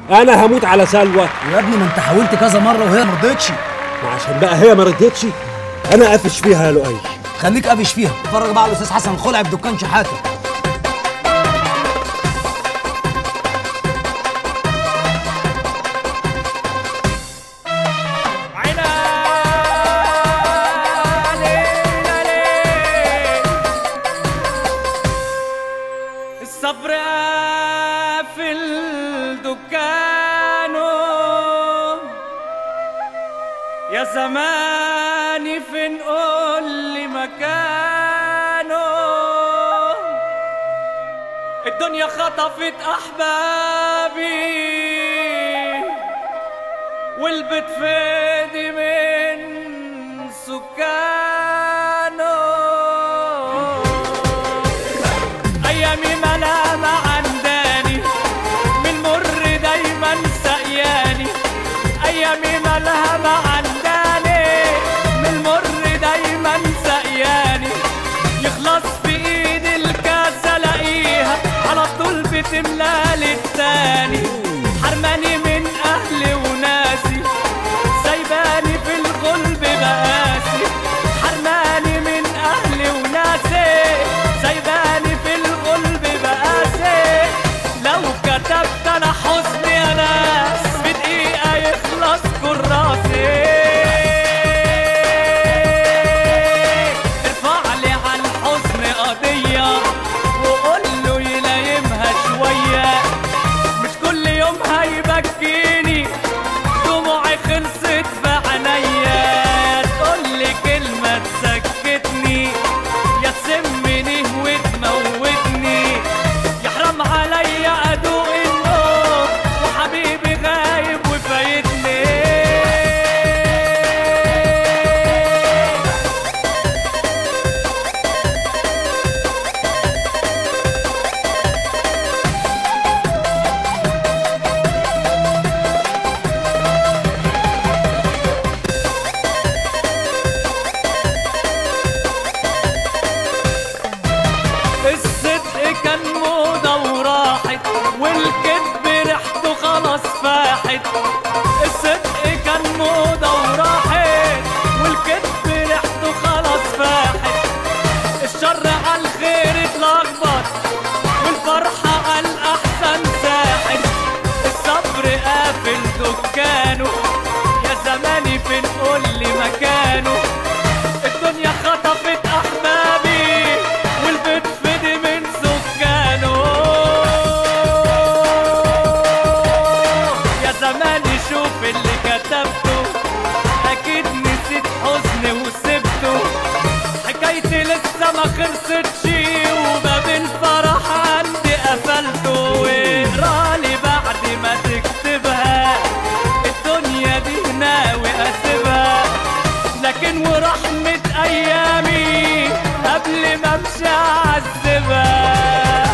انا هموت على سلوى يا ابني ما انت حاولت كذا مره وهي ما رضتش وعشان بقى هي ما ردتش انا قافش فيها يا لؤي خليك قافش فيها اتفرج بقى على الاستاذ حسن خلع في دكان شحاته الصبر قافل دكانه يا زماني فين قول لي مكانه الدنيا خطفت احبابي والبيت فادي من سكانه ايامي ملامة عنداني من مر دايما سقياني ايامي ملامة عنداني من مر دايما سقياني يخلص في ايد الكاس الاقيها على طول بتملى التاني حرماني من اهلي وناسي سايباني في الغلب بقاسي حرماني من اهلي وناسي سايباني في الغلب بقاسي لو كتبت انا حزني يا ناس في دقيقة يخلص كراسي ارفع لي على الحزن قضية وقول له يلايمها شوية مش كل يوم هيبكيني دموعي خلصت في عينيا تقول لي كلمة تسكتني يا تسمني وتموتني يحرم عليا ادوق النوم وحبيبي غايب وفايتني الصدق كان موضة وراحت والكذب ريحته خلاص فاحت الصدق كان موضة وراحت والكذب ريحته خلاص فاحت الشر على الخير اتلخبط والفرحة على الأحسن ساحت الصبر قافل دكانه يا زماني فين قول لي مكانه الدنيا خطفت احبابي والبيت فدي من سكانه يا زماني شوف اللي كتبته اكيد نسيت حزني وسبته حكايتي لسه ما خلصتش وباب الفرح عندي قفلته واقرالي بعد ما تكتبها الدنيا دي ناوي اسيبها لكن ورحمة أيامي قبل ما أمشي أعذبها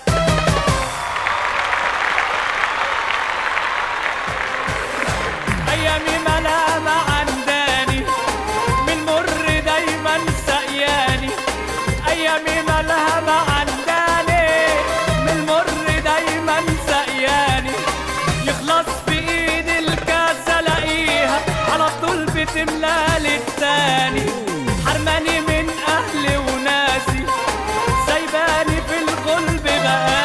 أيامي ملامة عنداني من مر دايما سقياني أيامي ملامة عنداني من مر دايما سقياني يخلص في ايد الكاس الاقيها على طول بتملى للتاني حرماني من اهلي وناسي سايباني في الغلب بقى